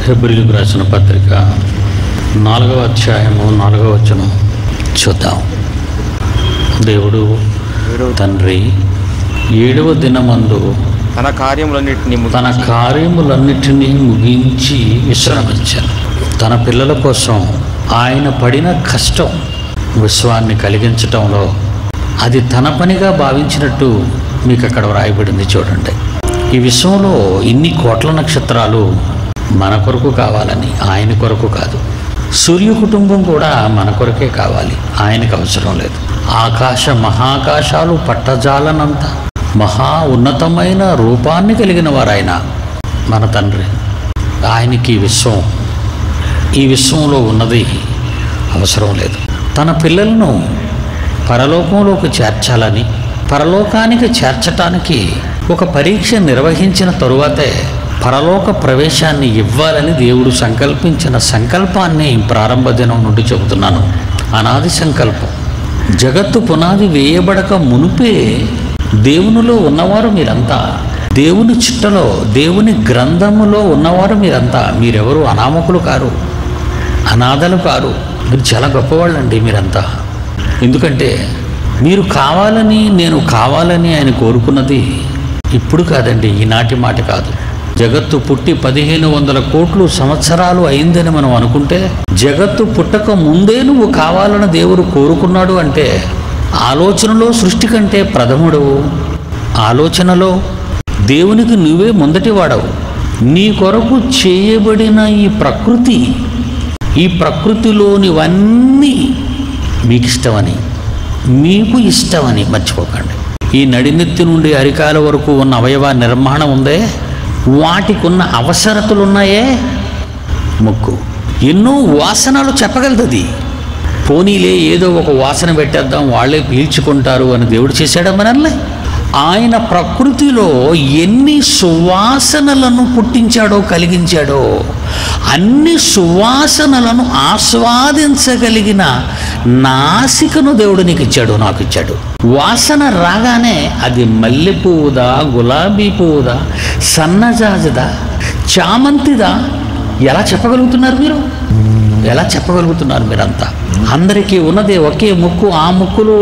ఫిబ్రిల్కి రాసిన పత్రిక నాలుగవ అధ్యాయము నాలుగవ వచనం చూద్దాం దేవుడు తండ్రి ఏడవ దినమందు తన కార్యములన్నింటినీ తన కార్యములన్నిటినీ ముగించి విశ్రమించాను తన పిల్లల కోసం ఆయన పడిన కష్టం విశ్వాన్ని కలిగించటంలో అది తన పనిగా భావించినట్టు మీకు అక్కడ వ్రాయబడింది చూడండి ఈ విశ్వంలో ఇన్ని కోట్ల నక్షత్రాలు మన కొరకు కావాలని ఆయన కొరకు కాదు సూర్య కుటుంబం కూడా మన కొరకే కావాలి ఆయనకు అవసరం లేదు ఆకాశ మహాకాశాలు పట్టజాలనంత మహా ఉన్నతమైన రూపాన్ని కలిగిన వారాయన మన తండ్రి ఆయనకి ఈ విశ్వం ఈ విశ్వంలో ఉన్నది అవసరం లేదు తన పిల్లలను పరలోకంలోకి చేర్చాలని పరలోకానికి చేర్చటానికి ఒక పరీక్ష నిర్వహించిన తరువాతే పరలోక ప్రవేశాన్ని ఇవ్వాలని దేవుడు సంకల్పించిన సంకల్పాన్ని ప్రారంభ దినం నుండి చెబుతున్నాను అనాది సంకల్పం జగత్తు పునాది వేయబడక మునుపే దేవునిలో ఉన్నవారు మీరంతా దేవుని చిట్టలో దేవుని గ్రంథములో ఉన్నవారు మీరంతా మీరెవరు అనామకులు కారు అనాథలు కారు మీరు చాలా గొప్పవాళ్ళండి మీరంతా ఎందుకంటే మీరు కావాలని నేను కావాలని ఆయన కోరుకున్నది ఇప్పుడు కాదండి ఈనాటి మాట కాదు జగత్తు పుట్టి పదిహేను వందల కోట్లు సంవత్సరాలు అయిందని మనం అనుకుంటే జగత్తు పుట్టక ముందే నువ్వు కావాలని దేవుడు కోరుకున్నాడు అంటే ఆలోచనలో సృష్టి కంటే ప్రథముడు ఆలోచనలో దేవునికి నువ్వే మొదటి వాడవు నీ కొరకు చేయబడిన ఈ ప్రకృతి ఈ ప్రకృతిలోనివన్నీ మీకు ఇష్టమని మీకు ఇష్టమని మర్చిపోకండి ఈ నడినెత్తి నుండి అరికాల వరకు ఉన్న అవయవ నిర్మాణం ఉందే వాటికి ఉన్న అవసరతలు ఉన్నాయే ముక్కు ఎన్నో వాసనలు చెప్పగలుగుతుంది పోనీలే ఏదో ఒక వాసన పెట్టేద్దాం వాళ్ళే పీల్చుకుంటారు అని దేవుడు చేశాడా మనల్ని ఆయన ప్రకృతిలో ఎన్ని సువాసనలను పుట్టించాడో కలిగించాడో అన్ని సువాసనలను ఆస్వాదించగలిగిన నాసికను దేవుడు నీకు ఇచ్చాడు నాకు ఇచ్చాడు వాసన రాగానే అది మల్లె పువ్వుదా గులాబీ పువ్వుదా సన్నజాజదా చామంతిదా ఎలా చెప్పగలుగుతున్నారు మీరు ఎలా చెప్పగలుగుతున్నారు మీరంతా అందరికీ ఉన్నదే ఒకే ముక్కు ఆ ముక్కులో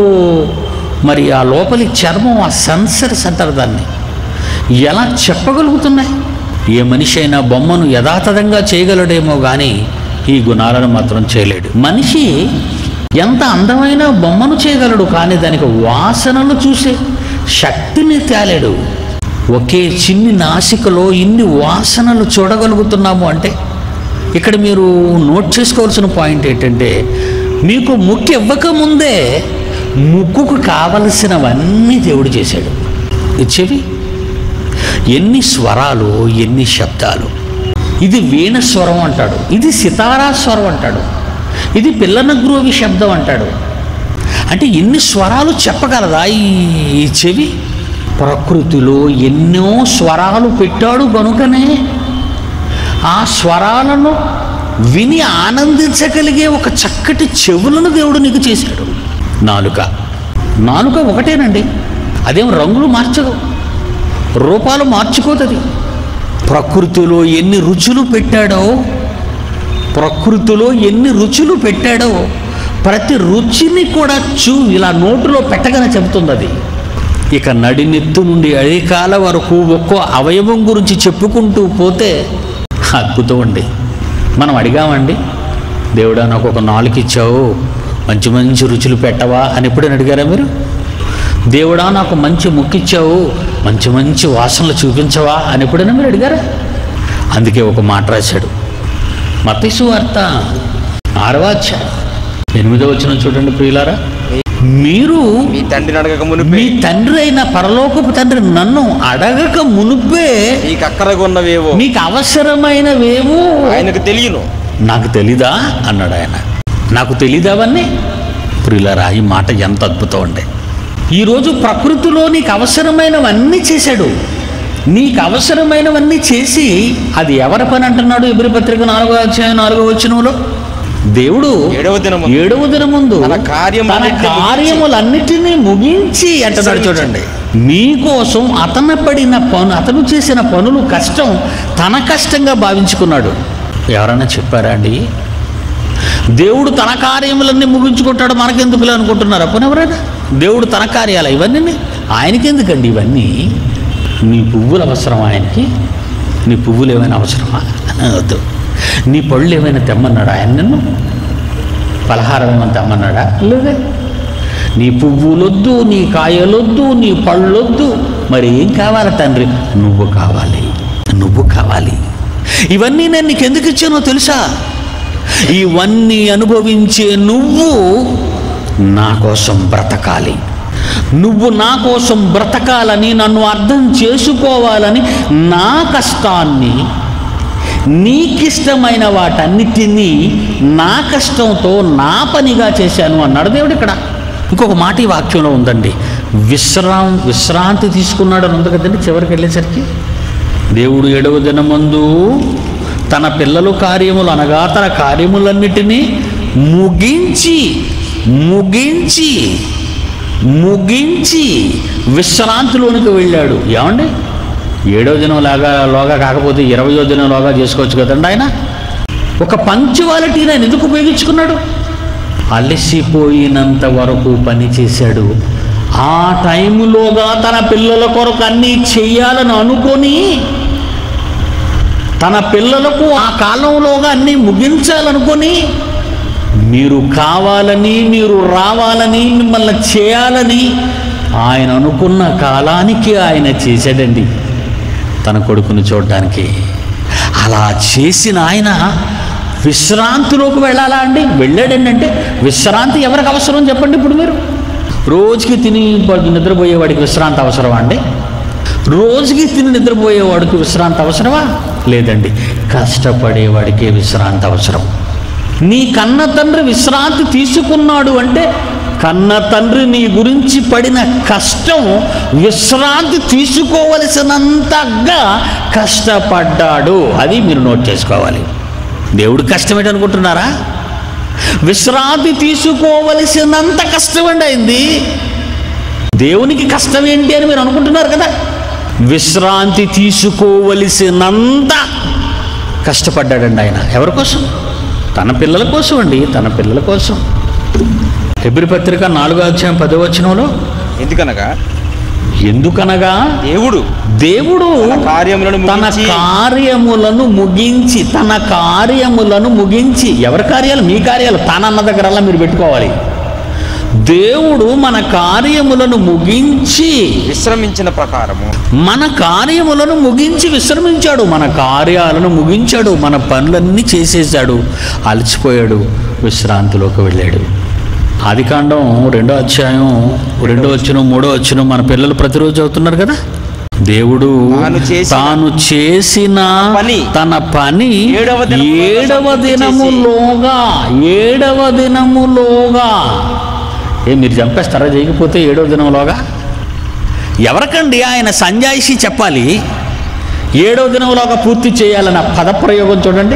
మరి ఆ లోపలి చర్మం ఆ సెన్సర్స్ అంటారు దాన్ని ఎలా చెప్పగలుగుతున్నాయి ఏ మనిషి అయినా బొమ్మను యథాతథంగా చేయగలడేమో కానీ ఈ గుణాలను మాత్రం చేయలేడు మనిషి ఎంత అందమైన బొమ్మను చేయగలడు కానీ దానికి వాసనలు చూసే శక్తిని తేలేడు ఒకే చిన్ని నాసికలో ఇన్ని వాసనలు చూడగలుగుతున్నాము అంటే ఇక్కడ మీరు నోట్ చేసుకోవాల్సిన పాయింట్ ఏంటంటే మీకు ముక్కు ఇవ్వకముందే ముక్కుకు కావలసినవన్నీ దేవుడు చేశాడు ఈ చెవి ఎన్ని స్వరాలు ఎన్ని శబ్దాలు ఇది వీణ స్వరం అంటాడు ఇది సితారా స్వరం అంటాడు ఇది పిల్లనగ్రోవి శబ్దం అంటాడు అంటే ఎన్ని స్వరాలు చెప్పగలదా ఈ ఈ చెవి ప్రకృతిలో ఎన్నో స్వరాలు పెట్టాడు కనుకనే ఆ స్వరాలను విని ఆనందించగలిగే ఒక చక్కటి చెవులను దేవుడు నీకు చేశాడు నాలుక నాలుక ఒకటేనండి అదేం రంగులు మార్చదు రూపాలు మార్చుకోదది ప్రకృతిలో ఎన్ని రుచులు పెట్టాడో ప్రకృతిలో ఎన్ని రుచులు పెట్టాడో ప్రతి రుచిని కూడా చూ ఇలా నోటులో పెట్టగానే చెబుతుంది అది ఇక నడినెత్తు నుండి అడికాల వరకు ఒక్కో అవయవం గురించి చెప్పుకుంటూ పోతే అద్భుతం అండి మనం అడిగామండి దేవుడా నాకు ఒక నాలుగు ఇచ్చావు మంచి మంచి రుచులు పెట్టవా అని ఎప్పుడైనా అడిగారా మీరు దేవుడా నాకు మంచి ముక్కిచ్చావు మంచి మంచి వాసనలు చూపించవా అని ఎప్పుడైనా మీరు అడిగారా అందుకే ఒక మాట రాశాడు మతీసు వార్త ఆరవాచ ఎనిమిదో వచ్చిన చూడండి ప్రియులారా మీరు మీ తండ్రిని అడగక మీ మునిపే తండ్రి అయిన పరలోకపు తండ్రి నన్ను అడగక మునుపే నీకు అక్కరగా ఉన్నవేవో మీకు అవసరమైనవేమో ఆయనకు తెలియను నాకు తెలీదా అన్నాడు ఆయన నాకు తెలీదావన్నీ ప్రియులారా ఈ మాట ఎంత అద్భుతం అండి ఈరోజు ప్రకృతిలో నీకు అవసరమైనవన్నీ చేశాడు నీకు అవసరమైనవన్నీ చేసి అది ఎవరి పని అంటున్నాడు ఎబ్రి పత్రిక నాలుగో అధ్యాయం నాలుగో వచ్చినంలో దేవుడు ఏడవ దినము ఏడవ దినం ముందు తన కార్యములన్నిటినీ తన కార్యములన్నిటినీ ముగించి అంటున్నాడు చూడండి మీకోసం అతను పడిన పను అతను చేసిన పనులు కష్టం తన కష్టంగా భావించుకున్నాడు ఎవరైనా చెప్పారా అండి దేవుడు తన కార్యములన్నీ ముగించుకుంటాడు మనకెందుకులే అనుకుంటున్నారు అప్పుడు ఎవరైనా దేవుడు తన కార్యాలు ఇవన్నీ ఆయనకెందుకండి ఇవన్నీ నీ పువ్వులు అవసరం ఆయనకి నీ పువ్వులు ఏమైనా అవసరమా వద్దు నీ పళ్ళు ఏమైనా తెమ్మన్నాడు ఆయన నిన్ను పలహారం ఏమైనా తెమ్మన్నాడా లేదే నీ పువ్వులొద్దు నీ కాయలొద్దు నీ పళ్ళొద్దు మరి ఏం కావాలి తండ్రి నువ్వు కావాలి నువ్వు కావాలి ఇవన్నీ నేను నీకు ఎందుకు ఇచ్చానో తెలుసా ఇవన్నీ అనుభవించే నువ్వు నా కోసం బ్రతకాలి నువ్వు నా కోసం బ్రతకాలని నన్ను అర్థం చేసుకోవాలని నా కష్టాన్ని నీకిష్టమైన వాటన్నిటినీ నా కష్టంతో నా పనిగా చేశాను అన్నాడు దేవుడు ఇక్కడ ఇంకొక మాట ఈ వాక్యంలో ఉందండి విశ్రాం విశ్రాంతి తీసుకున్నాడు అని ఉంది కదండి చివరికి వెళ్ళేసరికి దేవుడు ఏడవ దినమందు తన పిల్లలు కార్యములు అనగా తన కార్యములన్నిటినీ ముగించి ముగించి ముగించి విశ్రాంతిలోనికి వెళ్ళాడు ఏమండి ఏడో దినం లాగా లోగా కాకపోతే ఇరవయో దినం లోగా చేసుకోవచ్చు కదండి ఆయన ఒక పంక్చువాలిటీని ఆయన ఎందుకు ఉపయోగించుకున్నాడు అలసిపోయినంత వరకు పని చేశాడు ఆ టైములోగా తన పిల్లల కొరకు అన్నీ చెయ్యాలని అనుకొని తన పిల్లలకు ఆ కాలంలోగా అన్నీ ముగించాలనుకొని మీరు కావాలని మీరు రావాలని మిమ్మల్ని చేయాలని ఆయన అనుకున్న కాలానికి ఆయన చేశాడండి తన కొడుకుని చూడడానికి అలా చేసిన ఆయన విశ్రాంతిలోకి వెళ్ళాలా అండి వెళ్ళాడండి అంటే విశ్రాంతి ఎవరికి అవసరం చెప్పండి ఇప్పుడు మీరు రోజుకి తిని పడు- నిద్రపోయేవాడికి విశ్రాంతి అవసరమా అండి రోజుకి తిని నిద్రపోయేవాడికి విశ్రాంతి అవసరమా లేదండి కష్టపడేవాడికే విశ్రాంతి అవసరం నీ కన్న తండ్రి విశ్రాంతి తీసుకున్నాడు అంటే కన్న తండ్రి నీ గురించి పడిన కష్టం విశ్రాంతి తీసుకోవలసినంతగా కష్టపడ్డాడు అది మీరు నోట్ చేసుకోవాలి దేవుడు కష్టం ఏంటనుకుంటున్నారా విశ్రాంతి తీసుకోవలసినంత కష్టమండి అయింది దేవునికి కష్టం ఏంటి అని మీరు అనుకుంటున్నారు కదా విశ్రాంతి తీసుకోవలసినంత కష్టపడ్డాడండి ఆయన ఎవరి కోసం తన పిల్లల కోసం అండి తన పిల్లల కోసం ఎబ్రి పత్రిక నాలుగో అధ్యాయం పదో వచనంలో ఎందుకనగా ఎందుకనగా దేవుడు దేవుడు తన కార్యములను తన ముగించి కార్యములను ముగించి తన కార్యములను ముగించి ఎవరి కార్యాలు మీ కార్యాలు తానన్న దగ్గరల్లా మీరు పెట్టుకోవాలి దేవుడు మన కార్యములను ముగించి విశ్రమించిన ప్రకారము మన కార్యములను ముగించి విశ్రమించాడు మన కార్యాలను ముగించాడు మన పనులన్నీ చేసేసాడు అలసిపోయాడు విశ్రాంతిలోకి వెళ్ళాడు ఆదికాండం రెండో అధ్యాయం రెండో వచ్చిన మూడో వచ్చిన మన పిల్లలు ప్రతిరోజు చదువుతున్నారు కదా దేవుడు తాను చేసిన తాను చేసిన పని తన పని ఏడవ దినములోగా ఏడవ సంపూర్తి చేసి దినములోగా ఏడవ దినములోగా ఏ మీరు చంపేస్తారా చేయకపోతే ఏడవ దినంలోగా ఎవరికండి ఆయన సంజాయిషి చెప్పాలి ఏడవ దినంలోగా పూర్తి చేయాలన్న పదప్రయోగం చూడండి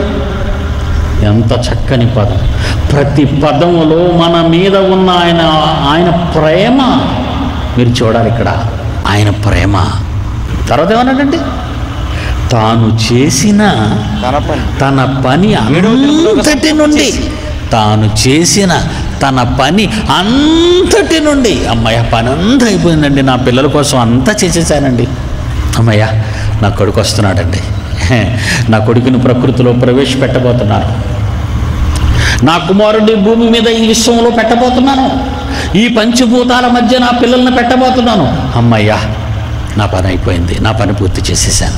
ఎంత చక్కని పదం ప్రతి పదములో మన మీద ఉన్న ఆయన ఆయన ప్రేమ మీరు చూడాలి ఇక్కడ ఆయన ప్రేమ తర్వాత ఏమన్నాడండి తాను చేసిన తన పని తన పని అంతటి నుండి తాను చేసిన తన పని అంతటి నుండి అమ్మయ్య పని అంతా అయిపోయిందండి నా పిల్లల కోసం అంతా చేసేసానండి అమ్మయ్య నా కొడుకు వస్తున్నాడండి నా కొడుకుని ప్రకృతిలో ప్రవేశపెట్టబోతున్నాను నా కుమారుడిని భూమి మీద ఈ విశ్వంలో పెట్టబోతున్నాను ఈ పంచభూతాల మధ్య నా పిల్లల్ని పెట్టబోతున్నాను అమ్మయ్యా నా పని అయిపోయింది నా పని పూర్తి చేసేసాను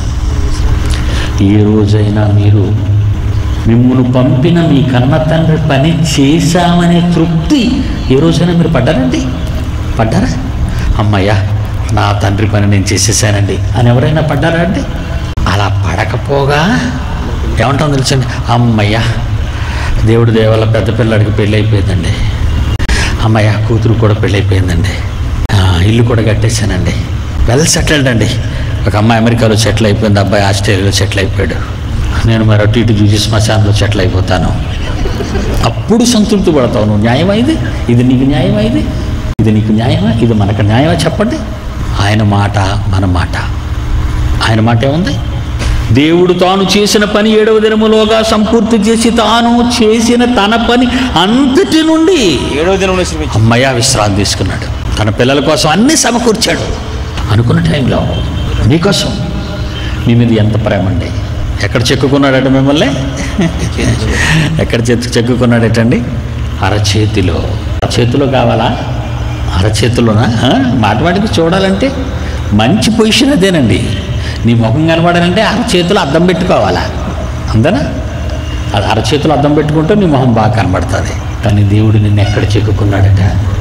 ఏ రోజైనా మీరు మిమ్మల్ని పంపిన మీ కన్న తండ్రి పని చేశామనే తృప్తి ఏ రోజైనా మీరు పడ్డారండి పడ్డారా అమ్మయ్యా నా తండ్రి పని నేను చేసేసానండి అని ఎవరైనా పడ్డారా అండి అలా పడకపోగా ఏమంటాం తెలుసండి అమ్మయ్యా దేవుడి దేవాల పెద్ద పిల్లాడికి పెళ్ళి అయిపోయిందండి అమ్మయ్య కూతురు కూడా పెళ్ళి అయిపోయిందండి ఆ, ఇల్లు కూడా కట్టేశానండి వెల్ సెటిల్డ్ అండి ఒక అమ్మాయి అమెరికాలో సెటిల్ అయిపోయింది అబ్బాయి ఆస్ట్రేలియాలో సెటిల్ అయిపోయాడు నేను మరి అటు ఇటు చూసి శ్మశానంలో సెటిల్ అయిపోతాను అప్పుడు సంతృప్తి పడతావు నువ్వు న్యాయమా ఇది ఇది నీకు న్యాయమా ఇది ఇది నీకు న్యాయమా ఇది మనకు న్యాయమా చెప్పండి ఆయన మాట మన మాట ఆయన మాట ఏముంది దేవుడు తాను చేసిన పని ఏడవ దినములోగా సంపూర్తి చేసి తాను చేసిన తన పని అంతటి నుండి ఏడవ దినం శ్రమించి అమ్మయ్య విశ్రాంతి తీసుకున్నాడు తన పిల్లల కోసం అన్నీ సమకూర్చాడు అనుకున్న టైంలో మీకోసం మీ మీద ఎంత ప్రేమ అండి ఎక్కడ చెక్కుకున్నాడట మిమ్మల్ని ఎక్కడ చెక్కు చెక్కుకున్నాడటండి అరచేతిలో అరచేతిలో కావాలా అరచేతిలోనా ఆ? మాట మాటికి చూడాలంటే మంచి పొజిషన్ అదేనండి నీ ముఖం కనబడాలంటే అరచేతిలో అద్దం పెట్టుకోవాలా అంతేనా అది అరచేతిలో అద్దం పెట్టుకుంటే నీ మొహం బాగా కనబడుతుంది కానీ దేవుడు నిన్ను ఎక్కడ చెక్కుకున్నాడట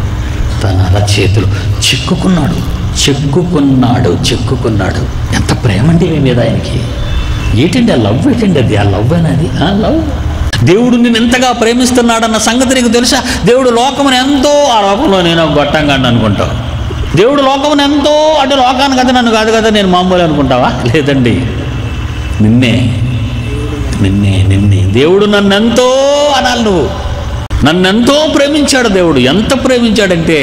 తన అరచేతులు చెక్కుకున్నాడు చెక్కుకున్నాడు చెక్కుకున్నాడు ఎంత ప్రేమ అండి మీ మీద ఆయనకి ఏంటండి ఆ లవ్ ఏంటండి అది ఆ లవ్ అనేది ఆ లవ్ దేవుడు నిన్ను ఎంతగా ప్రేమిస్తున్నాడన్న సంగతి నీకు తెలుసా దేవుడు లోకమును ఎంతో ఆ లోకంలో నేను ఒక గొట్టంగా అనుకుంటావు దేవుడు లోకమును ఎంతో అంటే లోకానికి కదా నన్ను కాదు కదా నేను మామూలు అనుకుంటావా లేదండి నిన్నే నిన్నే నిన్నే దేవుడు నన్నెంతో అనాలి నువ్వు నన్నెంతో ప్రేమించాడు దేవుడు ఎంత ప్రేమించాడంటే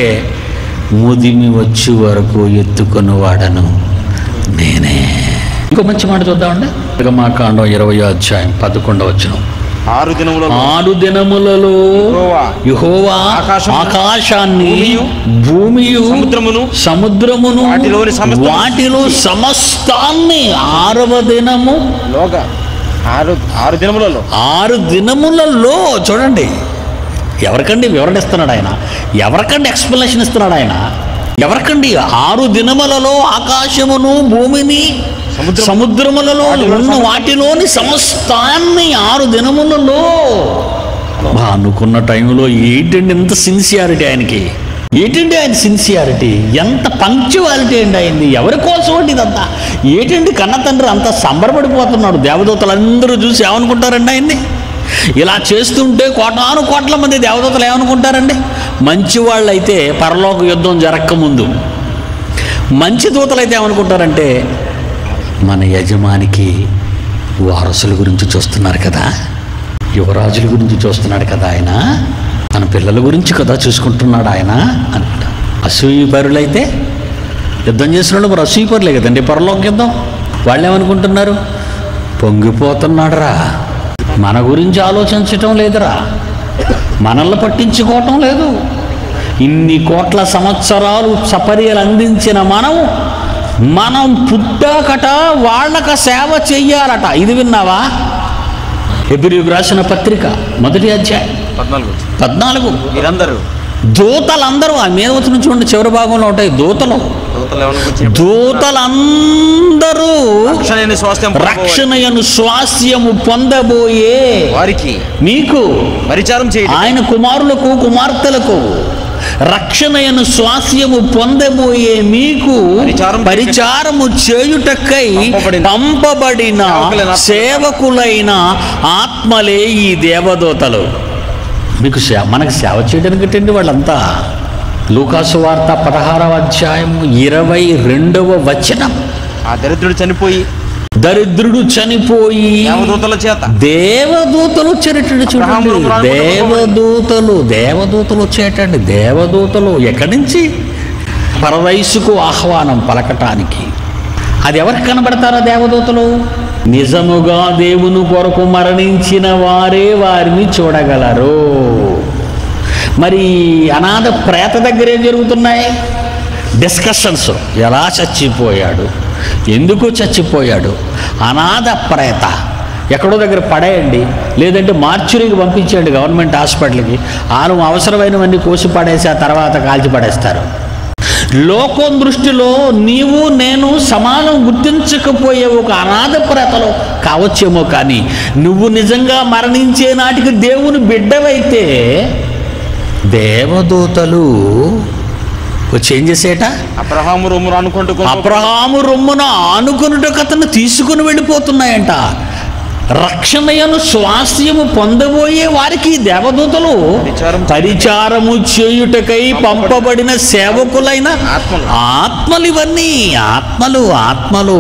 ముదిమి వచ్చి వరకు ఎత్తుకొని వాడను నేనే ఇంకో మంచి మాట చూద్దామండి మా కాండం ఇరవై అధ్యాయం పదకొండవ వచ్చిన ఆరు దినములలో ఆరు దినములలో యెహోవా యెహోవా ఆకాశమును, ఆకాశాన్ని భూమియు, భూమియు సముద్రమును, సముద్రమును వాటిలోని సమస్తము వాటిలో సమస్తాన్ని ఆరవ దినము లోగా ఆరు ఆరు దినములలో ఆరు దినములలో చూడండి ఎవరికండి వివరణ ఇస్తున్నాడు ఆయన ఎవరికండి ఎక్స్ప్లెనేషన్ ఇస్తున్నాడు ఆయన ఎవరికండి ఆరు దినములలో ఆకాశమును భూమిని సముద్రం- సముద్రములలో వాటిలో ఉన్న సమ- వాటిలోని సమస్తాన్ని ఆరు దినములలో బా, అనుకున్న టైంలో ఏంటండి ఎంత సిన్సియారిటీ ఆయనకి ఏంటండి ఆయన సిన్సియారిటీ ఎంత పంక్చువాలిటీ అండి అయింది ఎవరి కోసం అండి ఇదంతా ఏంటండి కన్న తండ్రి అంత సంబరపడిపోతున్నాడు దేవదూతలు అందరూ చూసి ఏమనుకుంటారండి ఆయన్ని ఇలా చేస్తుంటే కోటాను కోట్ల మంది దేవదూతలు ఏమనుకుంటారండి మంచి వాళ్ళు అయితే పరలోక యుద్ధం జరగకముందు మంచి దూతలు అయితే ఏమనుకుంటారంటే మన యజమానికి వారసుల గురించి చూస్తున్నారు కదా యువరాజుల గురించి చూస్తున్నాడు కదా ఆయన మన పిల్లల గురించి కదా చూసుకుంటున్నాడు ఆయన అంట అసూయపరులైతే యుద్ధం చేసిన వాళ్ళు మరి అసూయపరులే కదండి పరలోక యుద్ధం వాళ్ళు ఏమనుకుంటున్నారు పొంగిపోతున్నాడురా మన గురించి ఆలోచించటం లేదురా మనల్ని పట్టించుకోవటం లేదు ఇన్ని కోట్ల సంవత్సరాలు సపర్యలు అందించిన మనం మనం పుట్టాకట వాళ్ళక సేవ చెయ్యాలట ఇది విన్నావా ఎబ్రికు రాసిన పత్రిక మొదటి అధ్యాయం పద్నాలుగు పద్నాలుగు మీరందరూ దూతలందరూ ఆ మీద వచ్చిన చూడండి చివరి భాగంలో ఉంటాయి దూతలు దూతలు ఏమనుకొచ్చి దూతలందరూ రక్షణ స్వాస్థ్యం రక్షణయను స్వాస్యము పొందబోయే వారికి మీకు పరిచారం చేయండి ఆయన కుమారులకు కుమార్తెలకు రక్షణయను స్వాస్యము పొందబోయే మీకు పరిచారం పరిచారము చేయుటకై పంపబడిన- పంపబడిన సేవకులైన ఆత్మలు. సేవకులైన ఆత్మలే ఈ దేవదూతలు మీకు సేవ మనకు సేవ చేయడానికి ఏంటండి వాళ్ళంతా లూకాసు వార్త పదహారవ అధ్యాయం ఇరవై రెండవ వచనం ఆ దరిద్రుడు చనిపోయి దరిద్రుడు చనిపోయి దేవదూతల చేత దేవదూతలు వచ్చేటండి చూడండి అబ్రహామును ప్రాణములు దేవదూతలు దేవదూతలు వచ్చేటండి దేవదూతలు ఎక్కడి నుంచి పరవయసుకు ఆహ్వానం పలకటానికి అది ఎవరికి కనబడతారా దేవదూతలు నిజముగా దేవుని కొరకు మరణించిన వారే వారిని చూడగలరు మరి అనాథ ప్రేత దగ్గర ఏం జరుగుతున్నాయి డిస్కషన్స్ ఎలా చచ్చిపోయాడు ఎందుకు చచ్చిపోయాడు అనాథ ప్రేత ఎక్కడో దగ్గర పడేయండి లేదంటే మార్చురీకి పంపించండి గవర్నమెంట్ హాస్పిటల్కి వాళ్ళు అవసరమైనవన్నీ కోసి పడేసి ఆ తర్వాత కాల్చి పడేస్తారు లోకం దృష్టిలో నీవు నేను సమానం గుర్తించకపోయే ఒక అనాథ ప్రేతలో కావచ్చేమో కానీ నువ్వు నిజంగా మరణించే నాటికి దేవుని బిడ్డవైతే దేవదూతలు వచ్చి ఏం చేసేట అబ్రహాము రొమ్మును అనుకుంటూ అబ్రహాము రొమ్మున ఆనుకున్నటకు అతను తీసుకుని వెళ్ళిపోతున్నాయంట రక్షణయను స్వాస్థ్యము పొందబోయే వారికి దేవదూతలు పరిచారం పరిచారము చేయుటకై పంపబడిన సేవకులైన ఆత్మలు. ఆత్మలు ఇవన్నీ ఆత్మలు ఆత్మలు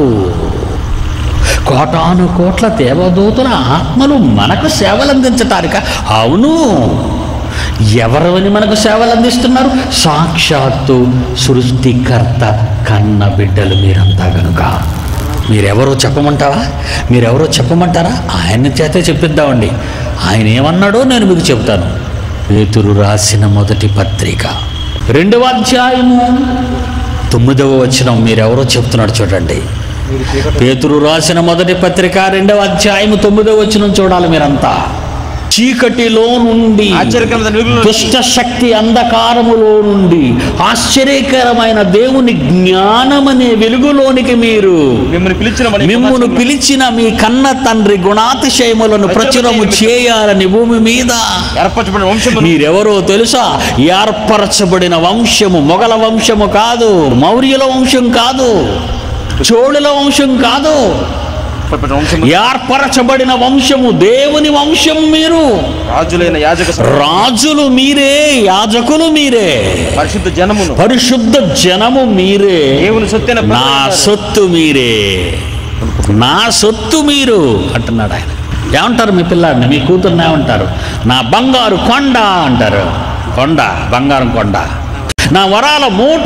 కోటాను కోట్ల దేవదూతల ఆత్మలు మనకు సేవలు అందించటానిక అవును ఎవరని మనకు సేవలు అందిస్తున్నారు సాక్షాత్తు సృష్టికర్త కన్న బిడ్డలు మీరంతా గనుక మీరెవరో చెప్పమంటావా మీరెవరో చెప్పమంటారా ఆయన చేతే చెప్పిద్దామండి ఆయన ఏమన్నాడో నేను మీకు చెప్తాను పేతురు రాసిన మొదటి పత్రిక రెండవ అధ్యాయము తొమ్మిదవ వచనం మీరెవరో చెప్తున్నాడు చూడండి పేతురు రాసిన మొదటి పత్రిక రెండవ అధ్యాయము తొమ్మిదవ వచనం చూడాలి మీరంతా చీకటిలో నుండి ఆశ్చర్యకరమైన వెలుగులో దుష్ట శక్తి అంధకారములో నుండి ఆశ్చర్యకరమైన దేవుని జ్ఞానమనే వెలుగులోనికి మీరు మిమ్మల్ని పిలిచిన మన మిమ్మును పిలిచిన మీ కన్న తండ్రి గుణాతిశయములను ప్రచురము చేయాలని భూమి మీద ఏర్పరచబడిన వంశములు మీరెవరో తెలుసా ఏర్పరచబడిన వంశము మొగల వంశము కాదు మౌర్యుల వంశం కాదు చోళుల వంశం కాదు ఏర్పరచబడిన వంశములు ఏర్పరచబడిన వంశము దేవుని వంశం మీరు రాజులైన యాజక స- రాజులు మీరే యాజకులు మీరే పరిశుద్ధ జనమును పరిశుద్ధ జనము మీరే దేవుని సొత్తైన నా సొత్తు మీరే నా సొత్తు మీరు అంటున్నాడు ఆయన ఏమంటారు మీ పిల్లాడిని మీ కూతుర్ని ఏమంటారు నా బంగారు కొండ అంటారు కొండ బంగారం కొండ నా వరాల మూట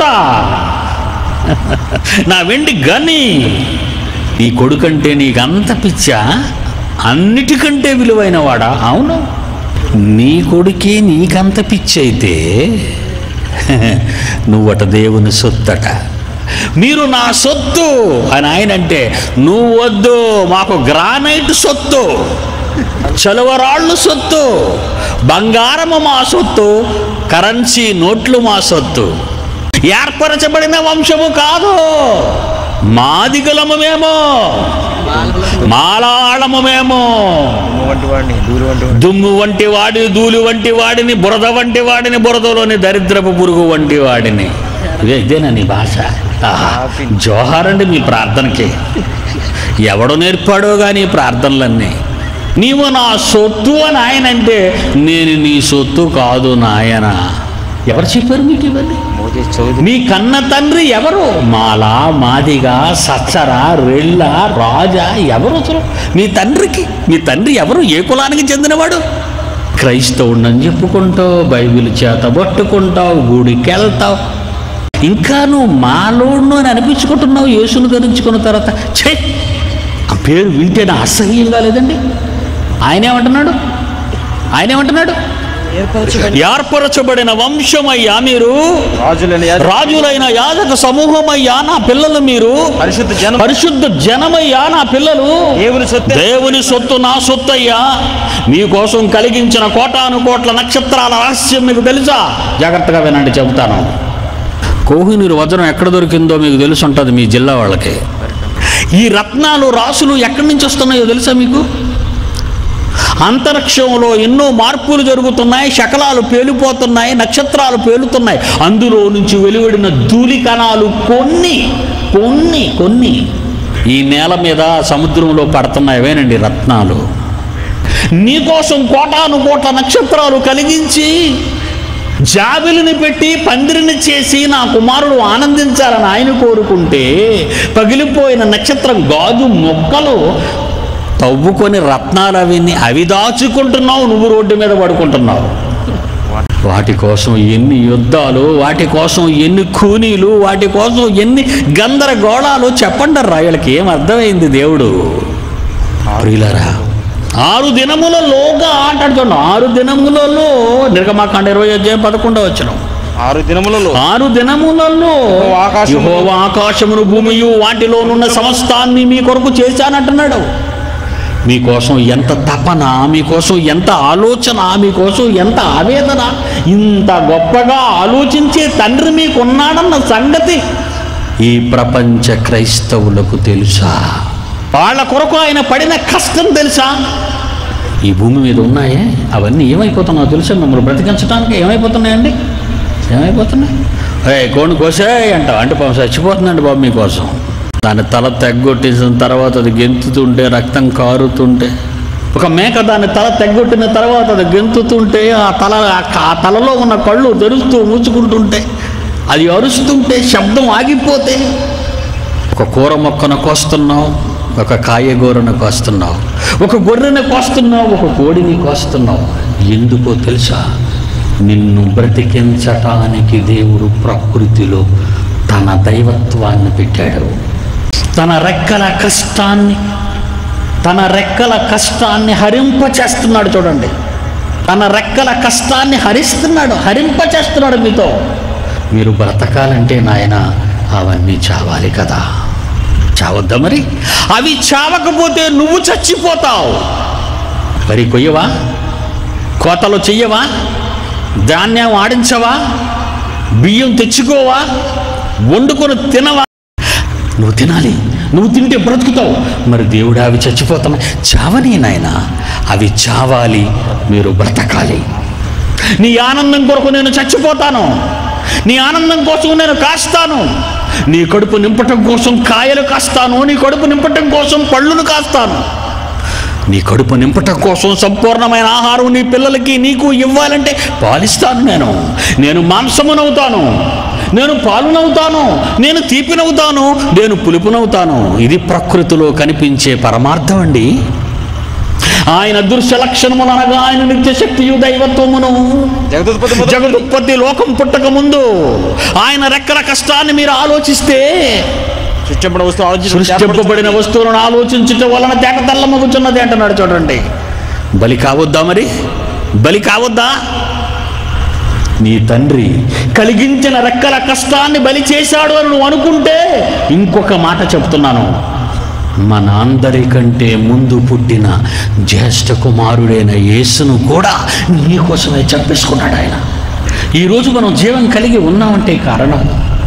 నా వెండి గని నీ కొడుకంటే నీకు అంత పిచ్చా అన్నిటికంటే విలువైన వాడా అవును నీ కొడుకే నీకంత పిచ్చి అయితే నువ్వట దేవుని సొత్తట మీరు నా సొత్తు అని ఆయన అంటే నువ్వు వద్దు మాకు గ్రానైట్ సొత్తు చలువరాళ్ళు సొత్తు బంగారము మా సొత్తు కరెన్సీ నోట్లు మా సొత్తు ఏర్పరచబడిన వంశము కాదు మాదిగలము మేము మాలాళము మేము దుమ్ము వంటి వాడిని దూరి వంటి వాడిని దుమ్ము వంటి వాడి ధూళి వంటి వాడిని బురద వంటి వాడిని బురదలోని దరిద్రపు పురుగు వంటి వాడిని ఇదే ఇదేనా నీ భాష ఆహా. జోహార్ అండి మీ ప్రార్థనకి ఎవడు నేర్పాడో కానీ ఈ ప్రార్థనలన్నీ నీవు నా సొత్తు అని ఆయన అంటే నేను నీ సొత్తు కాదు నాయన ఎవరు చెప్పారు మీకు ఇవన్నీ మోజే చౌదరి మీ కన్న తండ్రి ఎవరు మాలా మాదిగా సచ్చర రెళ్ళ రాజా ఎవరు అసలు మీ తండ్రికి మీ తండ్రి ఎవరు ఏ కులానికి చెందినవాడు క్రైస్తవుడని చెప్పుకుంటావు బైబిల్ చేత పట్టుకుంటావు గుడికి వెళ్తావు ఇంకా నువ్వు మాలోడు అని అనిపించుకుంటున్నావు యేసును ధరించుకున్న తర్వాత ఛే ఆ పేరు వింటేనే అసహ్యంగా లేదండి ఆయన ఏమంటున్నాడు ఆయన ఏమంటున్నాడు ఏర్పరచబడిన వంశమయ్యా మీరు రాజులైన యాజక రాజులైన యాజక సమూహమయ్యా నా పిల్లలు మీరు పరిశుద్ధ జనం పరిశుద్ధ జనమయ్యా నా పిల్లలు దేవుని సొత్తే దేవుని సొత్తు నా సొత్తయ్యా మీకోసం కలిగించిన కోటాను కోట్ల నక్షత్రాల రహస్యం మీకు తెలుసా జాగ్రత్తగా వినండి చెబుతాను కోహినూరు వజ్రం ఎక్కడ దొరికిందో మీకు తెలిసి ఉంటుంది మీ జిల్లా వాళ్ళకి ఈ రత్నాలు రాసులు ఎక్కడి నుంచి వస్తున్నాయో తెలుసా మీకు అంతరిక్షంలో ఎన్నో మార్పులు జరుగుతున్నాయి శకలాలు పేలిపోతున్నాయి నక్షత్రాలు పేలుతున్నాయి అందులో నుంచి వెలువడిన ధూళి కణాలు కొన్ని కొన్ని కొన్ని ఈ నేల మీద సముద్రంలో పడుతున్నాయవేనండి రత్నాలు నీకోసం కోటాను కోట్ల నక్షత్రాలు కలిగించి జాబిలిని పెట్టి పందిరిని చేసి నా కుమారుడు ఆనందించాలని ఆయన కోరుకుంటే పగిలిపోయిన నక్షత్రం గాజు మొక్కలు తవ్వుకొని రత్నాలు అవిని అవి దాచుకుంటున్నావు నువ్వు రోడ్డు మీద పడుకుంటున్నావు వాటి కోసం ఎన్ని యుద్ధాలు వాటి కోసం ఎన్ని కూనీలు వాటి కోసం ఎన్ని గందరగోళాలు చెప్పండి రాయలకి ఏం అర్థమైంది దేవుడు ప్రియులరా ఆరు దినములలోగా ఆటాడుతున్నాం ఆరు దినములలో నిర్గమాకాండ ఇరవై అధ్యాయం పదకొండవ వచ్చిన ఆరు దినములలో ఆరు దినములలో యెహోవా ఆకాశమును- యెహోవా ఆకాశమును భూమియు వాటిలోనున్న సమస్తాన్ని మీ కొరకు చేశానంటున్నాడు మీకోసం ఎంత తపన మీకోసం ఎంత ఆలోచన మీకోసం ఎంత ఆవేదన ఇంత గొప్పగా ఆలోచించే తండ్రి మీకున్నాడన్న సంగతి ఈ ప్రపంచ క్రైస్తవులకు తెలుసా వాళ్ళ కొరకు ఆయన పడిన కష్టం తెలుసా ఈ భూమి మీద ఉన్నాయే అవన్నీ ఏమైపోతున్నాయో తెలుసా మిమ్మల్ని బ్రతికించడానికి ఏమైపోతున్నాయండి ఏమైపోతున్నాయి ఏ కోణి కోసే అంటావు అంటే పాపం చచ్చిపోతుందండి బాబు మీకోసం దాని తల తెగ్గొట్టేసిన తర్వాత అది గెంతుతుంటే రక్తం కారుతుంటే ఒక మేక దాని తల తెగ్గొట్టిన తర్వాత అది గెంతుతుంటే ఆ తల ఆ తలలో ఉన్న కళ్ళు తెరుస్తూ మూచుకుంటుంటే అది అరుస్తుంటే శబ్దం ఆగిపోతే ఒక కూర మొక్కను కోస్తున్నావు ఒక కాయగూరను కోస్తున్నావు ఒక గొర్రెను కోస్తున్నావు ఒక కోడిని కోస్తున్నావు ఎందుకో తెలుసా నిన్ను బ్రతికించటానికి దేవుడు ప్రకృతిలో తన దైవత్వాన్ని పెట్టాడు తన రెక్కల కష్టాన్ని తన రెక్కల కష్టాన్ని హరింప చేస్తున్నాడు చూడండి తన రెక్కల కష్టాన్ని హరిస్తున్నాడు హరింప చేస్తున్నాడు మీతో మీరు బ్రతకాలంటే నాయన అవన్నీ చావాలి కదా చావద్దా మరి అవి చావకపోతే నువ్వు చచ్చిపోతావు మరి కొయ్యవా కోతలు చెయ్యవా ధాన్యం ఆడించవా బియ్యం తెచ్చుకోవా వండుకొని తినవా నువ్వు తినాలి నువ్వు తింటే బ్రతుకుతావు మరి దేవుడు అవి చచ్చిపోతామని చావని నాయన అవి చావాలి మీరు బ్రతకాలి నీ ఆనందం కొరకు నేను చచ్చిపోతాను నీ ఆనందం కోసం నేను కాస్తాను నీ కడుపు నింపటం కోసం కాయలు కాస్తాను నీ కడుపు నింపటం కోసం పళ్ళును కాస్తాను నీ కడుపు నింపటం కోసం సంపూర్ణమైన ఆహారం నీ పిల్లలకి నీకు ఇవ్వాలంటే పాలిస్తాను నేను నేను మాంసమునవుతాను నేను పాలునవుతాను నేను తీపినవుతాను నేను పులుపునవుతాను ఇది ప్రకృతిలో కనిపించే పరమార్థం అండి ఆయన దృశ్య లక్షణములు అనగా ఆయన నిత్య శక్తియు దైవత్వమును జగదుత్పత్తి మొదలు జగదుత్పత్తి లోకం పుట్టక ముందు ఆయన రెక్కల కష్టాన్ని మీరు ఆలోచిస్తే సృష్టింపబడిన వస్తువు ఆలోచించి సృష్టింపబడిన వస్తువులను ఆలోచించుట వలన తేట తెల్లమగుచున్నది అంటున్నాడు చూడండి బలి కావద్దా మరి బలి కావద్దా నీ తండ్రి కలిగించిన రెక్కల కష్టాన్ని బలి చేశాడు అని నువ్వు అనుకుంటే ఇంకొక మాట చెప్తున్నాను మన అందరికంటే ముందు పుట్టిన జ్యేష్ఠ కుమారుడైన యేసును కూడా నీకోసమే చంపేసుకున్నాడు ఆయన ఈరోజు మనం జీవం కలిగి ఉన్నామంటే కారణం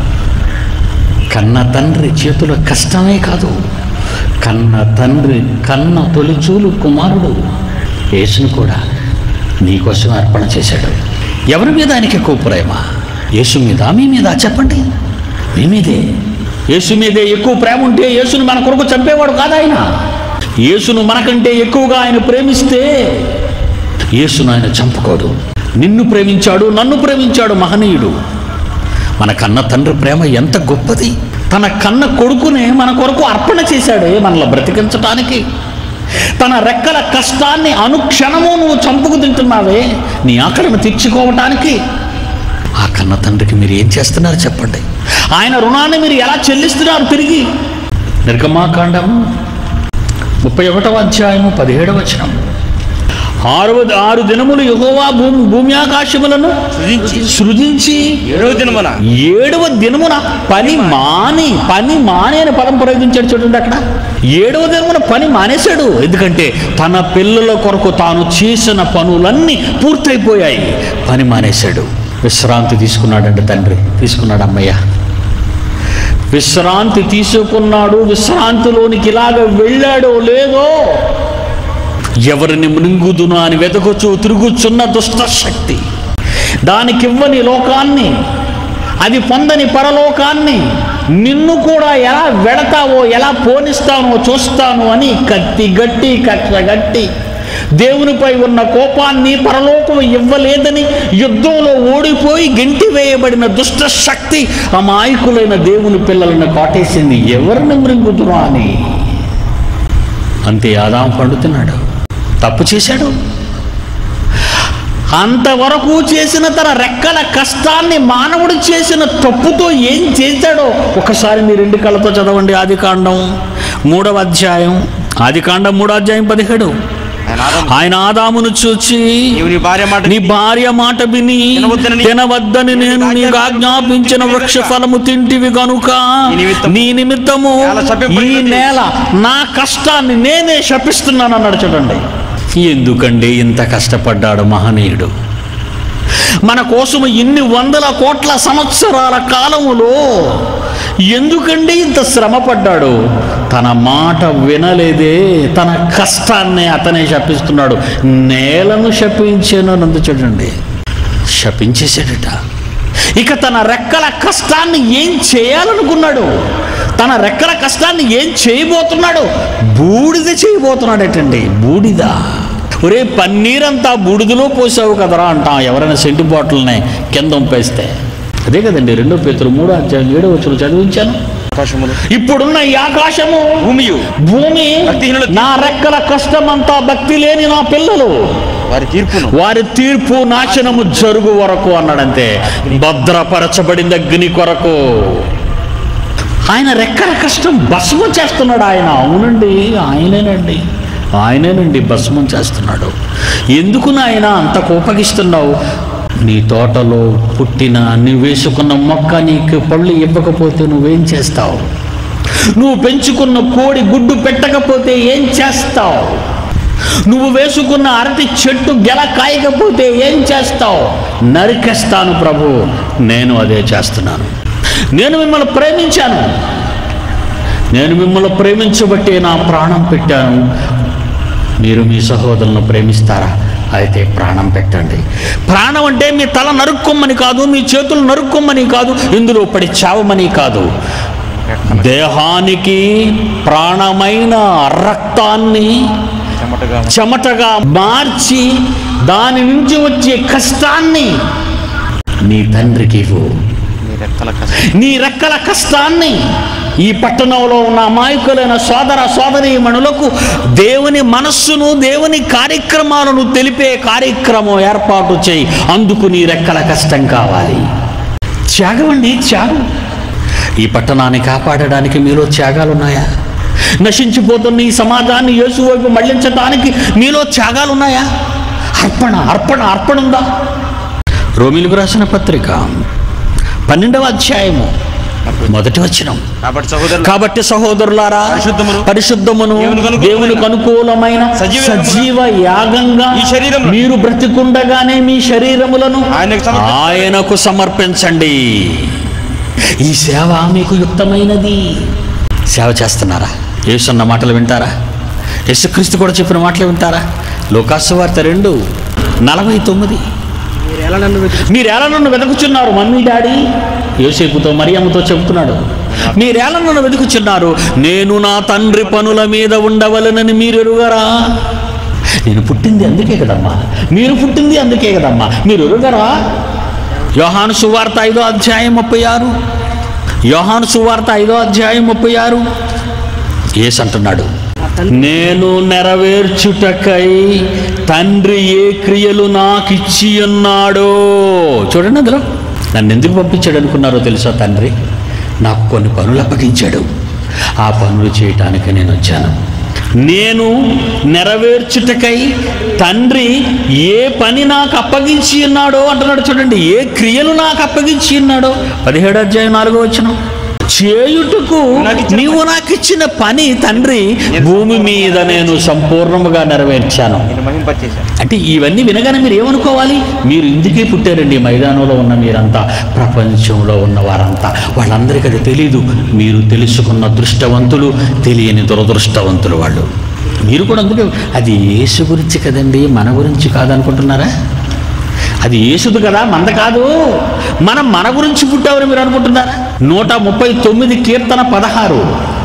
కన్న తండ్రి చేతుల కష్టమే కాదు కన్న తండ్రి కన్న తొలిచూలు కుమారుడు యేసును కూడా నీకోసం అర్పణ చేశాడు ఎవరి మీద ఆయనకి ఎక్కువ ప్రేమ యేసు మీద మీ మీద చెప్పండి మీ మీదే యేసు మీదే ఎక్కువ ప్రేమ ఉంటే యేసును మన కొరకు చంపేవాడు కాదు ఆయన యేసును మనకంటే ఎక్కువగా ఆయన ప్రేమిస్తే యేసును ఆయన చంపుకోడు నిన్ను ప్రేమించాడు నన్ను ప్రేమించాడు మహనీయుడు మన కన్న తండ్రి ప్రేమ ఎంత గొప్పది తన కన్న కొడుకునే మన కొరకు అర్పణ చేశాడే మనల్ని బ్రతికించటానికి తన రెక్కల కష్టాన్ని అనుక్షణము నువ్వు చంపుకు తింటున్నావే నీ ఆకలిని తీర్చుకోవటానికి ఆ కన్న తండ్రికి మీరు ఏం చేస్తున్నారు చెప్పండి ఆయన రుణాన్ని మీరు ఎలా చెల్లిస్తున్నారు తిరిగి నిర్గమాకాండం ముప్పై ఒకటవ అధ్యాయము పదిహేడవ వచనం ఆరవ ఆరు దినములు యెహోవా భూమి భూమి ఆకాశములను సృజించి సృజించి ఏడవ దినమున ఏడవ దినమున పని మాని పని మాని అని పదం ప్రయోగించాడు చూడండి అక్కడ ఏడవ దినమున పని మానేశాడు ఎందుకంటే తన పిల్లల కొరకు తాను చేసిన పనులన్నీ పూర్తయిపోయాయి పని మానేశాడు విశ్రాంతి తీసుకున్నాడండి తండ్రి తీసుకున్నాడు అమ్మయ్య విశ్రాంతి తీసుకున్నాడు విశ్రాంతిలోనికి ఇలాగ వెళ్ళాడో లేదో ఎవరిని మృంగుదును అని వెతకొచ్చు తిరుగుచున్న దుష్ట శక్తి దానికివ్వని లోకాన్ని అది పొందని పరలోకాన్ని నిన్ను కూడా ఎలా వెడతావో ఎలా పోనిస్తానో చూస్తాను అని కత్తి గట్టి కట్ట గట్టి దేవునిపై ఉన్న కోపాన్ని పరలోకం ఇవ్వలేదని యుద్ధంలో ఓడిపోయి గెంటి వేయబడిన దుష్ట శక్తి అమాయకులైన దేవుని పిల్లలను కాటేసింది ఎవరిని మృంగుదురా అని అంతే ఆదాం పండుతున్నాడు తప్పు చేశాడు అంతవరకు చేసిన తన రెక్కల కష్టాన్ని మానవుడు చేసిన తప్పుతో ఏం చేశాడో ఒకసారి మీ రెండు కళ్ళతో చదవండి ఆది కాండం మూడవ అధ్యాయం ఆది కాండం మూడో అధ్యాయం పదిహేడు ఆయన ఆదాము, ఆయన ఆదామును చూచి నీవు నీ భార్య మాట నీ భార్య మాట విని తినవద్దని- తినవద్దని నేను నీకు ఆజ్ఞాపించిన వృక్ష ఫలము తింటివి కనుక ఈ నిమిత్తము- నీ నిమిత్తము నేల ఈ శపింపబడినది. నేల నా కష్టాన్ని నేనే శపిస్తున్నాను అన్నాడు చూడండి ఎందుకండి ఇంత కష్టపడ్డాడు మహనీయుడు మన కోసం ఇన్ని వందల కోట్ల సంవత్సరాల కాలములో ఎందుకండి ఇంత శ్రమ పడ్డాడు తన మాట వినలేదే తన కష్టాన్ని అతనే శపిస్తున్నాడు నేలను శపించాను నందు చూడండి శపించేశాడట ఇక తన రెక్కల కష్టాన్ని ఏం చేయాలనుకున్నాడు తన రెక్కల కష్టాన్ని ఏం చేయబోతున్నాడు బూడిద చేయబోతున్నాడటండి బూడిద ఒరే పన్నీరంతా బూడిదలో పోసావు కదరా అంటాం ఎవరైనా సెంటు బాటిల్ని కింద ఉంపేస్తే అదే కదండి రెండో పేతురు మూడో అధ్యాయం ఏడో వచ్చిన చదివించాను ఆకాశములు ఇప్పుడున్న ఈ ఆకాశము భూమియు భూమి భక్తిహీనుల నా రెక్కల కష్టమంతా భక్తి లేని నా పిల్లలు వారి తీర్పును వారి తీర్పు నాశనము జరుగు వరకు అన్నాడంతే భద్రపరచబడింది అగ్ని కొరకు ఆయన రెక్కల కష్టం భస్మం చేస్తున్నాడు ఆయన అవునండి ఆయనేనండి ఆయనేనండి భస్మం చేస్తున్నాడు ఎందుకు నాయన అంత కోపగిస్తున్నావు నీ తోటలో పుట్టిన నీ వేసుకున్న మొక్క నీకు పళ్ళు ఇవ్వకపోతే నువ్వేం చేస్తావు నువ్వు పెంచుకున్న కోడి గుడ్డు పెట్టకపోతే ఏం చేస్తావు నువ్వు వేసుకున్న అరటి చెట్టు గెల కాయకపోతే ఏం చేస్తావు నరికేస్తాను ప్రభు నేను అదే చేస్తున్నాను నేను మిమ్మల్ని ప్రేమించాను నేను మిమ్మల్ని ప్రేమించబట్టే నా ప్రాణం పెట్టాను మీరు మీ సహోదరులను ప్రేమిస్తారా అయితే ప్రాణం పెట్టండి ప్రాణం అంటే మీ తల నరుక్కోమని కాదు మీ చేతులు నరుక్కోమని కాదు ఇందులో పడి చావమని కాదు దేహానికి ప్రాణమైన రక్తాన్ని చెమటగా చెమటగా మార్చి దాని నుంచి వచ్చే కష్టాన్ని నీ తండ్రికి ఇవ్వు మీ రెక్కల కష్టం నీ రెక్కల కష్టాన్ని ఈ పట్టణంలో ఉన్న అమాయకులైన సోదర సోదరీమణులకు దేవుని మనస్సును దేవుని కార్యక్రమాలను తెలిపే కార్యక్రమం ఏర్పాటు చేయి అందుకు నీ రెక్కల కష్టం కావాలి త్యాగం అండి త్యాగం ఈ పట్టణాన్ని కాపాడడానికి మీలో త్యాగాలు ఉన్నాయా నశించిపోతున్న ఈ సమాజాన్ని యేసు వైపు మళ్లించడానికి మీలో త్యాగాలు ఉన్నాయా అర్పణ అర్పణ అర్పణ ఉందా రోమిలకు రాసిన పత్రిక పన్నెండవ అధ్యాయము మొదటి వచనం కాబట్టి సహోదరులు కాబట్టి సహోదరులారా పరిశుద్ధమును, పరిశుద్ధమును దేవునికి అనుకూలమైన, దేవునికి అనుకూలమైన సజీవ సజీవ యాగంగా ఈ శరీరములను మీరు బ్రతికుండగానే మీ శరీరములను ఆయనకు సమర్పించండి. ఆయనకు సమర్పించండి ఈ సేవ మీకు యుక్తమైనది సేవ చేస్తున్నారా యేసున్న మాటలు వింటారా యేసుక్రీస్తు కూడా చెప్పిన మాటలు వింటారా లోకాసు వార్త రెండు నలభై తొమ్మిది మీరు ఎలా నన్ను వెతుకు మీరేలా నన్ను వెతుకుచున్నారు మమ్మీ డాడీ యోసేపుతో మరియమ్మతో చెబుతున్నాడు మీరేలా నన్ను వెతుకుచున్నారు నేను నా తండ్రి పనుల మీద ఉండవలనని మీరు ఎరుగరా నేను పుట్టింది అందుకే కదమ్మా మీరు పుట్టింది అందుకే కదమ్మా మీరు ఎరుగరా యోహాను సువార్త ఐదో అధ్యాయం ముప్పై ఆరు యోహాను సువార్త ఐదో అధ్యాయం ముప్పై ఆరు ఏసు అంటున్నాడు నేను నెరవేర్చుటకై తండ్రి ఏ క్రియలు నాకు ఇచ్చి ఉన్నాడో చూడండి అందులో నన్ను ఎందుకు పంపించాడు అనుకున్నారో తెలుసా తండ్రి నాకు కొన్ని పనులు అప్పగించాడు ఆ పనులు చేయటానికి నేను వచ్చాను నేను నెరవేర్చుటకై తండ్రి ఏ పని నాకు అప్పగించి ఉన్నాడో అంటున్నాడు చూడండి ఏ క్రియలు నాకు అప్పగించి ఉన్నాడో పదిహేడు అధ్యాయం నాలుగో వచ్చిన చేయుటకు నీవు నాకు ఇచ్చిన పని తండ్రి భూమి మీద నేను సంపూర్ణముగా నెరవేర్చాను నేను మహింపచేశాను అంటే ఇవన్నీ వినగానే మీరు ఏమనుకోవాలి మీరు ఇందుకే పుట్టారండి ఈ మైదానంలో ఉన్న మీరంతా ప్రపంచంలో ఉన్న వారంతా వాళ్ళందరికీ అది తెలీదు మీరు తెలుసుకున్న దృష్టవంతులు తెలియని దురదృష్టవంతులు వాళ్ళు మీరు కూడా అందుకే అది యేసు గురించి కదండి మన గురించి కాదనుకుంటున్నారా అది యేసుది కదా మంద కాదు మనం మన గురించి పుట్టామని మీరు అనుకుంటున్నారా నూట ముప్పై తొమ్మిది కీర్తన పదహారు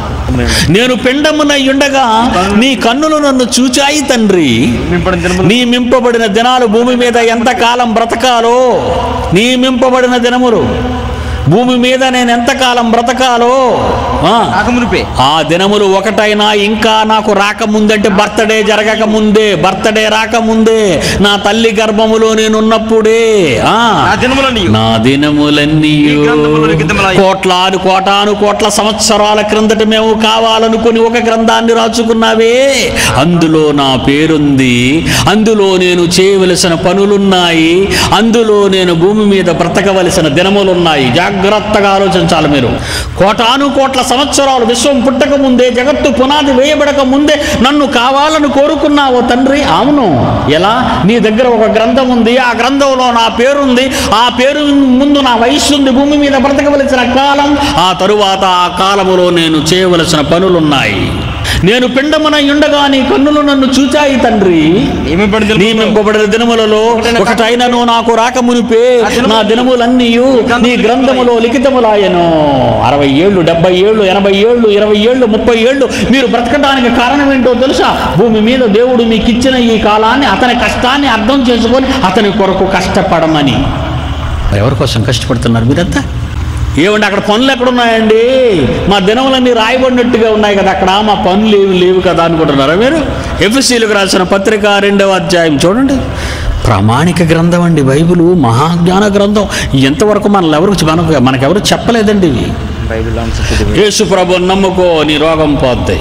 నేను పిండమున ఉండగా నీ కన్నులు నన్ను చూచాయి తండ్రి నింపడం దినములు నియమింపబడిన దినాలు భూమి మీద ఎంతకాలం బ్రతకాలో నియమింపబడిన దినములు భూమి మీద నేను ఎంతకాలం బ్రతకాలో ఆ, కాకమునిపే ఆ దినములు ఒకటైనా ఇంకా నాకు రాకముందంటే బర్త్డే జరగక ముందే బర్త్డే రాకముందే నా తల్లి గర్భములో నేనున్నప్పుడే ఆ, నా దినములని నా దినములన్నీ ఈ గ్రంథములో లిఖితములై- కోట్లాను కోటాను కోట్ల సంవత్సరాల క్రిందట మేము కావాలనుకుని ఒక గ్రంథాన్ని రాసుకున్నావే అందులో నా పేరుంది అందులో నేను చేయవలసిన పనులున్నాయి అందులో నేను భూమి మీద బ్రతకవలసిన దినములున్నాయి జాగ్రత్తగా ఆలోచించాలి మీరు కోటాను కోట్ల సంవత్సరాలు విశ్వం పుట్టక ముందే జగత్తు పునాది వేయబడక ముందే నన్ను కావాలని కోరుకున్నావు తండ్రి అవును ఎలా నీ దగ్గర ఒక గ్రంథం ఉంది ఆ గ్రంథంలో నా పేరుంది ఆ పేరు ముందు నా వయస్సు ఉంది భూమి మీద బ్రతకవలసిన కాలం ఆ తరువాత ఆ కాలములో నేను చేయవలసిన పనులున్నాయి నేను పిండమున ఉండగా నీ కన్నులు నన్ను చూచాయి తండ్రి నియమింపబడిన దినములు నియమింపబడిన దినములలో ఒకటైనను నాకు రాకమునిపే నా దినములన్నీ నీ గ్రంథములో లిఖితములాయను అరవై ఏళ్ళు డెబ్బై ఏళ్ళు ఎనభై ఏళ్ళు ఇరవై ఏళ్ళు ముప్పై ఏళ్ళు మీరు బ్రతకడానికి కారణం ఏంటో తెలుసా భూమి మీద దేవుడు మీకు ఇచ్చిన ఈ కాలాన్ని అతని కష్టాన్ని అర్థం చేసుకొని అతని కొరకు కష్టపడమని ఎవరి కోసం కష్టపడుతున్నారు మీరంతా ఏమండి అక్కడ పనులు ఎక్కడున్నాయండి మా దినములన్నీ రాయబడినట్టుగా ఉన్నాయి కదా అక్కడ మా పనులు ఏమి లేవు కదా అనుకుంటున్నారా మీరు ఎఫ్ఎస్సీలకు రాసిన పత్రిక రెండవ అధ్యాయం చూడండి ప్రామాణిక గ్రంథం అండి బైబిల్ మహాజ్ఞాన గ్రంథం ఎంతవరకు మనల్ని ఎవరు మనకు మనకెవరు చెప్పలేదండి ఇవి బైబిల్ అంశం యేసు ప్రభు నమ్ముకో నీ రోగం పోద్ది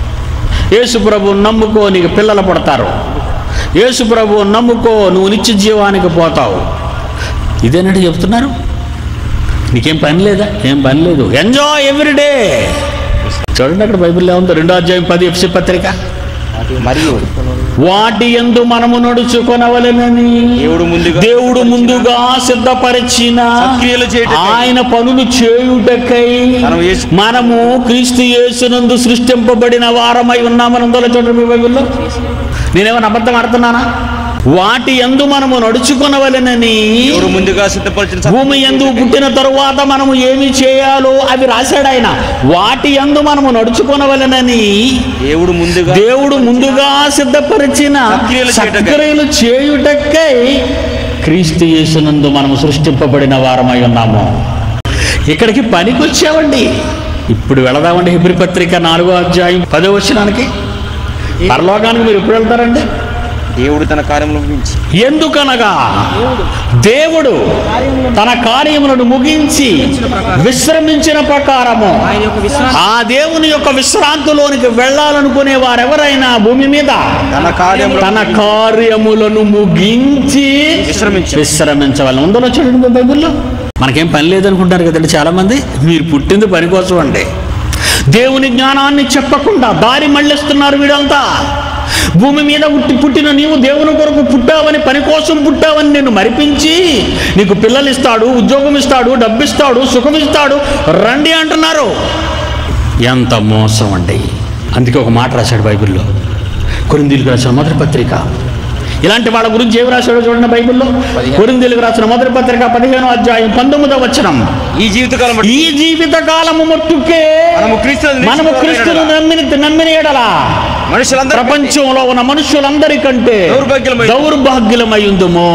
యేసు ప్రభు నమ్ముకో నీకు పిల్లలు పుడతారు యేసు ప్రభు నమ్ముకో నువ్వు నిత్య జీవానికి పోతావు ఇదేనట్టు చెప్తున్నారు నీకేం పని లేదా ఏం పని లేదు ఎంజాయ్ ఎవ్రీడే చూడండి అక్కడ బైబిల్లో ఉందో రెండో అధ్యాయం పది ఎఫ్సి పత్రిక మరియు వాటి ఎందు మనము నడుచుకొనవలెనని దేవుడు ముందుగా దేవుడు ముందుగా సిద్ధపరిచిన సత్క్రియలు చేయుటకై ఆయన పనులు చేయుటకై మనము యేసు- మనము క్రీస్తు యేసునందు సృష్టింపబడిన వారమై ఉన్నామని ఉందో లేదో చూడండి మీ బైబిల్లో నేనేమైనా అబద్ధం ఆడుతున్నానా వాటి ఎందు మనము నడుచుకొనవలెనని దేవుడు ముందుగా సిద్ధపరిచిన సత్క్రియలు భూమి ఎందు పుట్టిన తరువాత మనము ఏమి చేయాలో అవి రాశాడు ఆయన వాటి ఎందు మనము నడుచుకొనవలెనని దేవుడు ముందుగా దేవుడు ముందుగా సిద్ధపరిచిన సత్క్రియలు చేయుటకై. సత్క్రియలు చేయుటకై క్రీస్తు యేసునందు మనము సృష్టింపబడిన వారమై ఉన్నాము ఇక్కడికి పనికి వచ్చామండి ఇప్పుడు వెళదామండి హిబ్రి పత్రిక నాలుగో అధ్యాయం పదో వచ్చినానికి పరలోకానికి మీరు ఎప్పుడు వెళ్తారండి దేవుడు తన కార్యములు ముగించి ఎందుకనగా దేవుడు తన కార్యములను ముగించి విశ్రమించిన ప్రకారము ఆ దేవుని యొక్క విశ్రాంతిలోనికి వెళ్ళాలనుకునే వారెవరైనా భూమి మీద తన కార్యములు తన కార్యములను ముగించి విశ్రమించు. విశ్రమించవాలి ఉందో చూడండి బైబిల్లో మనకేం పని లేదనుకుంటారు కదండి చాలా మంది మీరు పుట్టింది పని కోసం అండి దేవుని జ్ఞానాన్ని చెప్పకుండా దారి మళ్ళిస్తున్నారు వీడంతా భూమి మీద పుట్టి పుట్టిన నీవు దేవుని కొరకు పుట్టావని పని కోసం పుట్టావని నేను మరిపించి నీకు పిల్లలు ఇస్తాడు ఉద్యోగం ఇస్తాడు డబ్బు ఇస్తాడు సుఖం ఇస్తాడు రండి అంటున్నారు ఎంత మోసం అండి అందుకే ఒక మాట రాశాడు బైబిల్లో కొరిందీలకు రాసిన మొదటి పత్రిక ఇలాంటి వాళ్ళ గురించి ఏమి రాశాడో చూడండి బైబిల్లో కొరిందీలకు రాసిన మొదటి పత్రిక పదిహేను అధ్యాయం పంతొమ్మిదో వచనం ఈ జీవితకాలం బట్టి ఈ జీవిత కాలము మట్టుకే మనము క్రీస్తును మనము క్రీస్తును నమ్మిన నమ్మిన ఎడలా మనుషులందరూ ప్రపంచంలో ఉన్న మనుషులందరికంటే దౌర్భాగ్యులమై- దౌర్భాగ్యులమై ఉందమో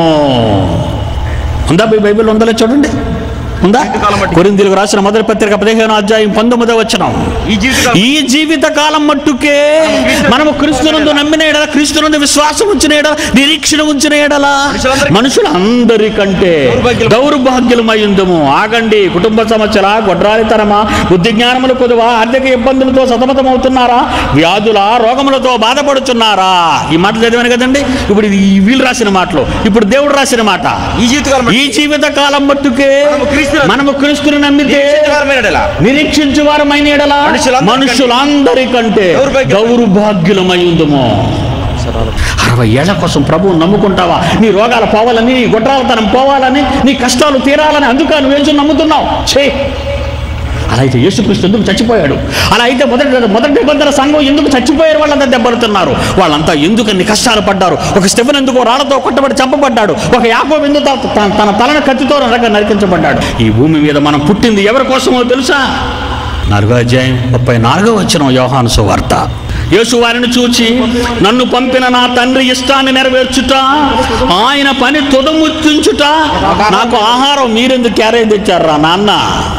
ఉందా మీ బైబిల్ ఉందా లేదా చూడండి ఉందా జీవితకాలం బట్టి. కొరిందీలకు రాసిన మొదటి పత్రిక పదిహేను అధ్యాయం పంతొమ్మిదో వచనం ఈ జీవితకాలం ఈ జీవిత కాలం మట్టుకే మనము క్రీస్తునందు నమ్మిన ఎడల క్రీస్తునందు విశ్వాసం ఉంచిన ఎడల నిరీక్షణ ఉంచిన ఎడల మనుషులందరి- మనుషులందరికంటే దౌర్భాగ్యులం. దౌర్భాగ్యులమయ్యుందము ఆగండి కుటుంబ సమస్యల గొడ్రాలితనమా బుద్ధి జ్ఞానములు కొదువ ఆర్థిక ఇబ్బందులతో సతమతమవుతున్నారా వ్యాధుల రోగములతో బాధపడుతున్నారా ఈ మాట చదివాను కదండి ఇప్పుడు ఇది ఈ వీళ్ళు రాసిన మాటలు ఇప్పుడు దేవుడు రాసిన మాట ఈ జీవితకాలం బట్టి ఈ జీవిత కాలం మట్టుకే మనము క్రీస్తును- మనము క్రీస్తుని నమ్మితే జీవితకాలమైన ఎడల నిరీక్షించు వారమైన ఎడల మనుషులందరికంటే- మనుషులందరికంటే దౌర్భాగ్యులమై- దౌర్భాగ్యులమై ఉందము అరవై ఏళ్ల కోసం ప్రభువు నమ్ముకుంటావా నీ రోగాలు పోవాలని నీ గొడ్రాలతనం పోవాలని నీ కష్టాలు తీరాలని అందుక నువ్వేం నమ్ముతున్నావు చే అలా అయితే యేసుక్రీస్తు ఎందుకు చచ్చిపోయాడు అలా అయితే మొదటి మొదటి నిబంధన సంఘం ఎందుకు చచ్చిపోయారు వాళ్ళంతా దెబ్బలుతున్నారు వాళ్ళంతా ఎందుకు అన్ని కష్టాలు పడ్డారు ఒక స్టెఫెన్ ఎందుకు రాళ్లతో కొట్టబడి చంపబడ్డాడు ఒక యాకోబు ఎందుకు త- త- తన తలను కత్తితో నరక నరికించబడ్డాడు ఈ భూమి మీద మనం పుట్టింది ఎవరి కోసమో తెలుసా నాలుగో అధ్యాయం ముప్పై నాలుగో వచ్చిన యోహాను సువార్త యేసు వారిని చూచి నన్ను పంపిన నా తండ్రి ఇష్టాన్ని నెరవేర్చుట ఆయన పని తుదముచ్చుంచుట నాకు ఆహారం మీరెందుకు క్యారేజ్ తెచ్చారా నాన్న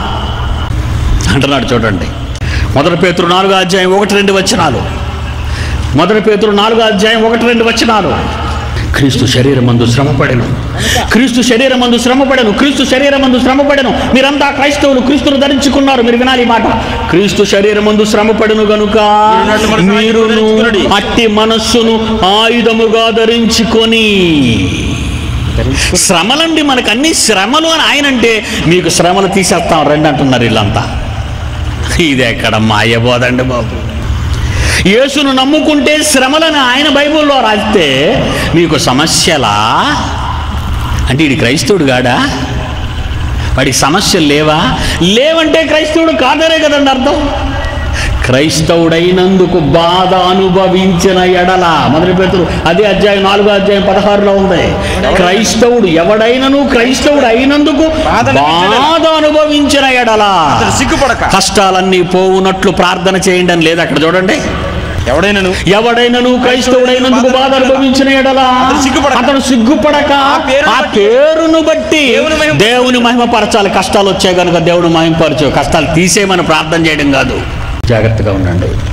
అంటున్నాడు చూడండి మొదటి పేతురు నాలుగో అధ్యాయం ఒకటి రెండు వచనాలు మొదటి పేతురు నాలుగో అధ్యాయం ఒకటి రెండు వచనాలు క్రీస్తు శరీరమందు శ్రమపడెను క్రీస్తు శరీరమందు శ్రమపడెను క్రీస్తు శరీరమందు శ్రమపడెను మీరంతా క్రైస్తవులు క్రీస్తును ధరించుకున్నారు మీరు వినాలి ఈ మాట క్రీస్తు శరీరమందు శ్రమపడెను గనుక మీరును అట్టి మనస్సును ఆయుధముగా ధరించుకొని శ్రమలండి మనకు అన్ని శ్రమలు అని ఆయన అంటే మీకు శ్రమలు తీసేస్తాం రండి అంటున్నారు వీళ్ళంతా ఇది ఎక్కడ మాయబోదండి బాబు యేసును నమ్ముకుంటే శ్రమలను ఆయన బైబిల్లో రాస్తే మీకు సమస్యలా అంటే ఇది క్రైస్తవుడు గాడా వాడికి సమస్యలు లేవా లేవంటే క్రైస్తవుడు కాదనే కదండి అర్థం క్రైస్తవుడైనందుకు బాధ అనుభవించిన ఎడల మొదటి పేతురు అదే అధ్యాయం నాలుగో అధ్యాయం పదహారులో ఉంది క్రైస్తవుడు ఎవడైనను క్రైస్తవుడు అయినందుకు బాధ అనుభవించిన ఎడల అతడు సిగ్గుపడక కష్టాలన్నీ పోవునట్లు ప్రార్థన చేయండి అని లేదు అక్కడ చూడండి ఎవడైనను ఎవడైనను క్రైస్తవుడైనందుకు బాధ అనుభవించిన ఎడల అతడు సిగ్గుపడక. అతను సిగ్గుపడక పేరును ఆ బట్టి పేరును బట్టి దేవుని మహిమ- దేవుని మహిమపరచాలి కష్టాలు వచ్చాయి కనుక దేవుడు మహిమపరచు కష్టాలు తీసేయమని ప్రార్థన చేయడం కాదు జాగ్రత్తగా ఉండండి